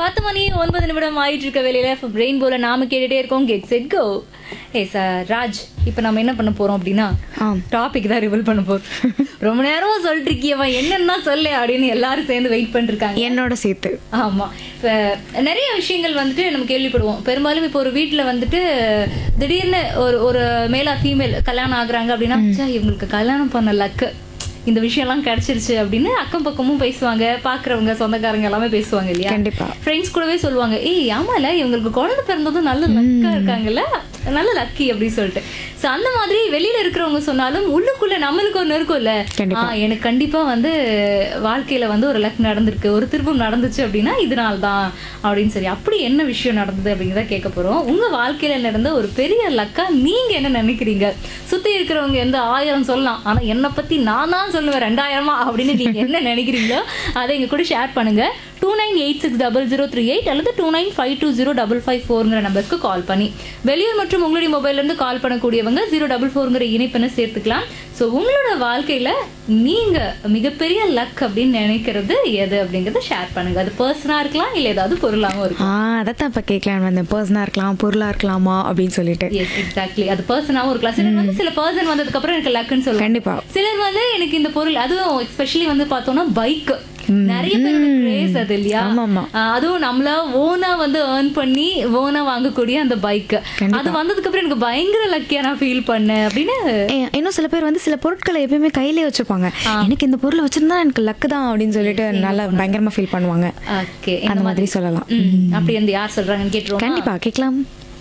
பத்து மணி ஒன்பது நிமிடம் ஆயிட்டு இருக்க வேலையில பிரெயின் போல நாம கேட்டுட்டே இருக்கோம் கெட் செட் கோ ஏ சார் ராஜ் இப்போ நம்ம என்ன பண்ண போறோம் அப்படின்னா ஆம். டாபிக் தான் ரிவல் பண்ண போறோம் ரொம்ப நேரமா சொல்லிட்டு இருக்கியவா என்னன்னா சொல்லு அப்படின்னு எல்லாரும் சேர்ந்து வெயிட் பண்ணிட்டு இருக்காங்க என்னோட சேர்த்து ஆமா இப்ப நிறைய விஷயங்கள் வந்துட்டு நம்ம கேள்விப்படுவோம் பெரும்பாலும் இப்போ ஒரு வீட்ல வந்துட்டு திடீர்னு ஒரு ஒரு மேலா ஃபீமேல் கல்யாணம் ஆகுறாங்க அப்படின்னா ச்சே, இவங்களுக்கு கல்யாணம் பண்ண லக்கு இந்த விஷயம்லாம் கிடைச்சிருச்சு அப்படின்னு அக்கம் பக்கமும் பேசுவாங்க பாக்குறவங்க சொந்தக்காரங்க எல்லாமே பேசுவாங்க இல்லையா கண்டிப்பா ஃப்ரெண்ட்ஸ் கூடவே சொல்லுவாங்க ஏய் ஆமால இவங்களுக்கு குழந்தை பிறந்ததும் நல்ல லக்கா இருக்காங்கல்ல நல்ல லக்கி அப்படின்னு சொல்லிட்டு சோ அந்த மாதிரி வெளியில இருக்கிறவங்க சொன்னாலும் உள்ளுக்குள்ள நம்மளுக்கு ஒண்ணு இருக்கும்ல கண்டிப்பா. ஆ, எனக்கு கண்டிப்பா வந்து வாழ்க்கையில வந்து ஒரு லக் நடந்திருக்கு ஒரு திருப்பம் நடந்துச்சு அப்படின்னா இதனால தான் அப்படின்னு சொல்லி அப்படி என்ன விஷயம் நடந்தது அப்படிங்கிறத கேட்க போறோம் உங்க வாழ்க்கையில நடந்த ஒரு பெரிய லக்கா நீங்க என்ன நினைக்கிறீங்க சுத்தி இருக்கிறவங்க எந்த ஆயிரம் சொல்லலாம் ஆனா என்னை பத்தி நான் தான் சொல்லுவேன் ரெண்டாயிரமா அப்படின்னு நீங்க என்ன நினைக்கிறீங்களோ அதை எங்க கூட ஷேர் பண்ணுங்க two nine eight six double zero three eight அல்லது two nine five two zero double five ஃபோருங்கிற நம்பர்ஸ்க்கு கால் பண்ணி வெளியூர் மற்றும் உங்களுடைய மொபைல்ல இருந்து கால் பண்ணக்கூடியவங்க ஜீரோ டபுள் ஃபோருங்கிற இணைப்பெண்ணை சேர்த்துக்கலாம் ஸோ உங்களோட வாழ்க்கையில நீங்க மிகப்பெரிய லக் அப்படின்னு நினைக்கிறது எது அப்படிங்கறத ஷேர் பண்ணுங்க அது பர்சனா இருக்கலாம் இல்ல ஏதாவது பொருளாகவும் இருக்கும் ஆ அதைத்தான் இப்போ கேட்கலான்னு வந்தேன் பர்சனாக இருக்கலாம் பொருளாக இருக்கலாமா அப்படின்னு சொல்லிட்டு எஸ் எக்ஸாக்ட்லி அது பர்சனாவும் இருக்கலாம் சிலர் வந்து சில பர்சன் வந்ததுக்கு அப்புறம் எனக்கு லக்குன்னு சொல்லுவாங்க கண்டிப்பா சிலர் வந்து எனக்கு இந்த பொருள் அதுவும் எஸ்பெஷலி வந்து பார்த்தோம்னா பைக் நிறைய பேரோட கிரேஸ் அது இல்லையா ஆமாமா. ஆஹ் அதுவும் நம்மள ஓனா வந்து ஏர்ன் பண்ணி ஓனா வாங்கக்கூடிய அந்த பைக் அது வந்ததுக்கு அப்புறம் எனக்கு பயங்கர லக்கியா நான் ஃபீல் பண்ணேன் அப்படின்னு ஏ, இன்னும் சில பேர் வந்து சில பொருட்களை எப்பயுமே கையிலே வச்சிருப்பாங்க எனக்கு இந்த பொருளை வச்சிருந்தா எனக்கு லக்கு தான் அப்படின்னு சொல்லிட்டு நல்லா பயங்கரமா ஃபீல் பண்ணுவாங்க ஓகே அந்த மாதிரி சொல்லலாம் ம், அப்படி வந்து யார் சொல்றாங்கன்னு கேட்டுருவோம் கண்டிப்பா கேட்கலாம்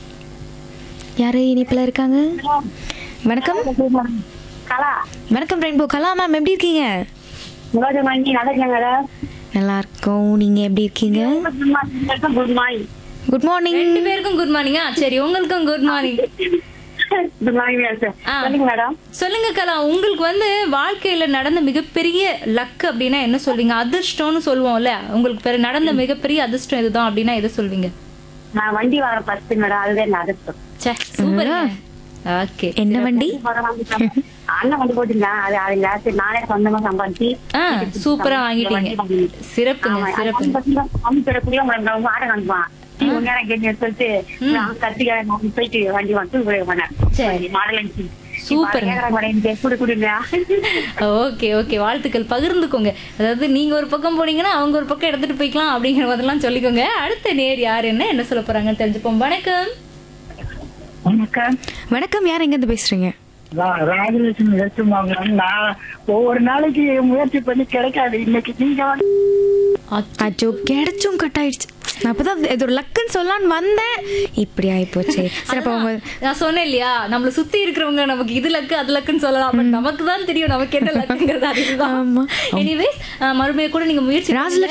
யாரு இனிப்புல இருக்காங்க வணக்கம் கலா வணக்கம் ரெயின்போ கலா மேம் எப்படி இருக்கீங்க நூறு மணி நடக்குங்களா நல்லா இருக்கோம் நீங்க எப்படி இருக்கீங்க குட் மார்னிங் குட் மார்னிங் ரெண்டு பேருக்கும் குட் மார்னிங்கா சரி உங்களுக்கும் good morning good morning sir ஆ. சொல்லுங்க மேடம் சொல்லுங்க கலா உங்களுக்கு வந்து வாழ்க்கையில நடந்த மிகப்பெரிய லக் அப்படின்னா என்ன சொல்வீங்க அதிர்ஷ்டம்னு சொல்லுவோம்ல உங்களுக்கு பெரு- நடந்த மிகப்பெரிய அதிர்ஷ்டம் இதுதான் அப்படின்னா எதை சொல்வீங்க நான் வண்டி வர ஃபர்ஸ்ட் மேடம் அதுதான் என்ன அதிர்ஷ்டம் ச்சே சூப்பர் ஓகே என்ன வண்டி அண்ணன் வண்டி போட்டுருந்தேன் அது அது லாஸ்ட் நானே சொந்தமா சம்பாதிச்சு ஆ சூப்பரா வாங்கிட்டீங்க சிறப்புங்க சிறப்புங்க அமிச்சடக்குள்ள உங்க ஆட காமிப்பான் நீ உன்னேரம் கேட்டு சொல்லிட்டு நான் கத்திக்கார நான் போயிட்டு வண்டி வந்து உபயோகம் சரி. பண்ணேன் மாடல் சூப்பருங்க. குடு குடுங்க ஓகே ஓகே வாழ்த்துக்கள் பகிர்ந்துக்கோங்க அதாவது நீங்க ஒரு பக்கம் போனீங்கன்னா அவங்க ஒரு பக்கம் எடுத்துட்டு போய்க்கலாம் அப்படிங்கிற மாதிரிலாம் சொல்லிக்கோங்க அடுத்த நேர் யார் என்ன என்ன சொல்ல போறாங்கன்னு தெரிஞ்சுப்போம் வணக்கம் வணக்கம் வணக்கம் யார் எங்க இருந்து பேசுறீங்க நான் ராஜலட்சுமி எடுத்துமாங்க நான் ஒவ்வொரு நாளைக்கு முயற்சி பண்ணி கிடைக்காது இன்னைக்கு நீங்க வந்து அச்சோ கிடைச்சும் கட் ஆயிடுச்சு நான் அப்பதான் இது ஒரு லக்குன்னு சொல்லலான்னு வந்தேன் இப்படி ஆயிப்போச்சு சரி அப்ப அவங்க நான் சொன்னேன் இல்லையா நம்மள சுத்தி இருக்கிறவங்க நமக்கு இது லக்கு அது லக்குன்னு சொல்லலாம் பட் நமக்கு தான் தெரியும் நமக்கு என்ன லக்குங்கிறது அதுதான் ஆமா. எனிவேஸ் மறுபடியும் கூட நீங்க முயற்சி ராஜலட்சுமி